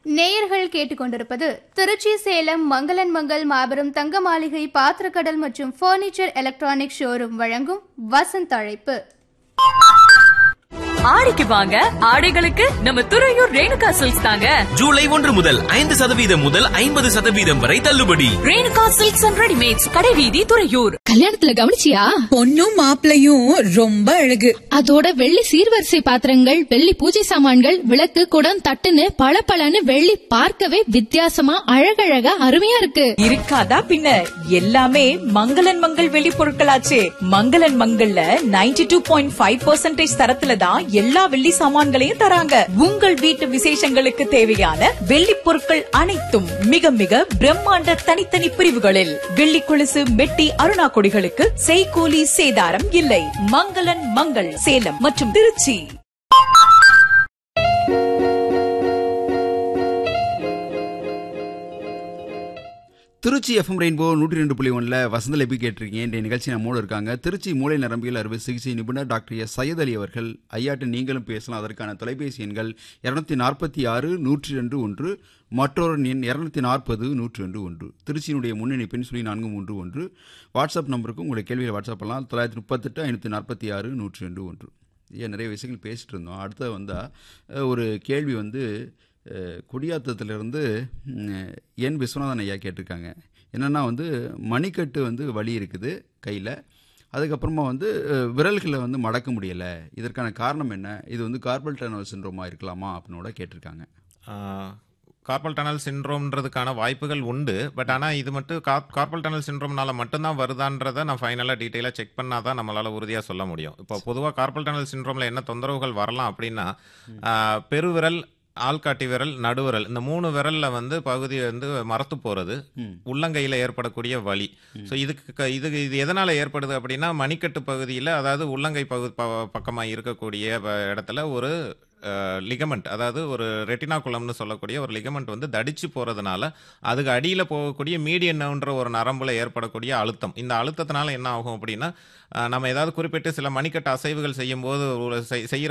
நேயர்கள் கேட்டுக்கொண்டிருப்பது திருச்சி சேலம் மங்களன் மங்கள் மாபெரும் தங்க மாளிகை பாத்திரக்கடல் மற்றும் ஃபர்னிச்சர் எலக்ட்ரானிக் ஷோரூம் வழங்கும் வசந்த் அழைப்பு ஆடிக்கு வாங்க ஆடைகளுக்கு நம்ம துறையூர் ரேணுகா சில்க்ஸ் தாங்க ஜூலை ஒன்று முதல் ஐந்து சதவீதம் முதல் ஐம்பது சதவீதம் வரை தள்ளுபடி ரேணுகா சில்க்ஸ் அண்ட் ரெடிமேட்ஸ் கடைவீதி துறையூர் கல்யாணத்துல கவனிச்சியா பொண்ணும் மாப்பிளையும் ரொம்ப அழகு அதோட வெள்ளி சீர்வரிசை பாத்திரங்கள் வெள்ளி பூஜை சாமான்கள் விளக்கு குடம் தட்டுன்னு பளபளன்னு வெள்ளி பார்க்கவே வித்தியாசமா அழகழகா அருமையா இருக்கு இருக்காதா பின்ன எல்லாமே மங்களன் மங்கள் வெளி பொருட்களாச்சே மங்களன் மங்கள்ல 92.5% டூ பாயிண்ட் ஃபைவ் தரத்துல தான் எல்லா வெள்ளி சாமான்களையும் தராங்க உங்கள் வீட்டு விசேஷங்களுக்கு தேவையான வெள்ளி பொருட்கள் அனைத்தும் மிக மிக பிரம்மாண்ட தனித்தனி பிரிவுகளில் வெள்ளி கொலுசு மெட்டி அருணா கொடிகளுக்கு செய்கூலி சேதாரம் இல்லை மங்களன் மங்கள் சேலம் மற்றும் திருச்சி திருச்சி எஃப்எம் ரெயின்போ நூற்றி ரெண்டு புள்ளி ஒன்றில் வசந்தல் எப்படி கேட்டிருக்கீங்க இந்த நிகழ்ச்சி நம்மோடு இருக்காங்க திருச்சி மூளை நரம்பியல் அறுவை சிகிச்சை நிபுணர் டாக்டர் எஸ் சையத் அலி அவர்கள் ஐயாட்டு நீங்களும் பேசலாம் அதற்கான தொலைபேசி எண்கள் இரநூத்தி நாற்பத்தி ஆறு நூற்றி ரெண்டு ஒன்று மற்றொரு எண் இரநூத்தி நாற்பது நூற்றி ரெண்டு ஒன்று திருச்சியினுடைய முன்னணி பெண் சொல்லி நான்கு மூன்று ஒன்று வாட்ஸ்அப் நம்பருக்கு உங்களுடைய கேள்வியை வாட்ஸ்அப் பண்ணலாம் தொள்ளாயிரத்தி முப்பத்தெட்டு ஐநூற்றி நாற்பத்தி ஆறு நூற்றி ரெண்டு ஒன்று ஏன் நிறைய விஷயங்கள் பேசிகிட்டு இருந்தோம் அடுத்தது வந்தால் ஒரு கேள்வி வந்து அஹ், குடியாத்தத்திலிருந்து ம், என் விஸ்வநாதன் ஐயா கேட்டிருக்காங்க என்னென்னா வந்து மணிக்கட்டு வந்து வலி இருக்குது கையில் அதுக்கப்புறமா வந்து அஹ், விரல்களை வந்து மடக்க முடியலை இதற்கான காரணம் என்ன இது வந்து கார்பல் டனல் சின்ரோமா இருக்கலாமா அப்படின்னு கூட கேட்டிருக்காங்க கார்பல் டனல் சின்ரோம்ன்றதுக்கான வாய்ப்புகள் உண்டு பட் ஆனால் இது மட்டும் கார்பல் டனல் சின்ரோம்னால மட்டும்தான் வருதான்றதை நான் ஃபைனலாக டீட்டெயிலாக செக் பண்ணால் தான் நம்மளால் உறுதியாக சொல்ல முடியும் இப்போ பொதுவாக கார்பல் டனல் சின்ரோமில் என்ன தொந்தரவுகள் வரலாம் அப்படின்னா ஆஹ், பெருவிரல் ஆள்காட்டி விரல் நடுவிரல் இந்த மூணு விரல்ல வந்து பகுதி வந்து மரத்து போகிறது உள்ளங்கையில் ஏற்படக்கூடிய வலி ஸோ இதுக்கு க- இது இது எதனால் ஏற்படுது அப்படின்னா மணிக்கட்டு பகுதியில் அதாவது உள்ளங்கை பகு ப- பக்கமாக இருக்கக்கூடிய வ- இடத்துல ஒரு லிகமெண்ட் அதாவது ஒரு ரெட்டினாகுலம்னு சொல்லக்கூடிய ஒரு லிகமெண்ட் வந்து தடிச்சு போகிறதுனால அதுக்கு அடியில் போகக்கூடிய மீடியன் நர்வ்ன்ற ஒரு நரம்புல ஏற்படக்கூடிய அழுத்தம் இந்த அழுத்தத்தினால என்ன ஆகும் அப்படின்னா அஹ், நம்ம ஏதாவது குறிப்பிட்டு சில மணிக்கட்டு அசைவுகள் செய்யும்போது ஒரு செய்- செய்யற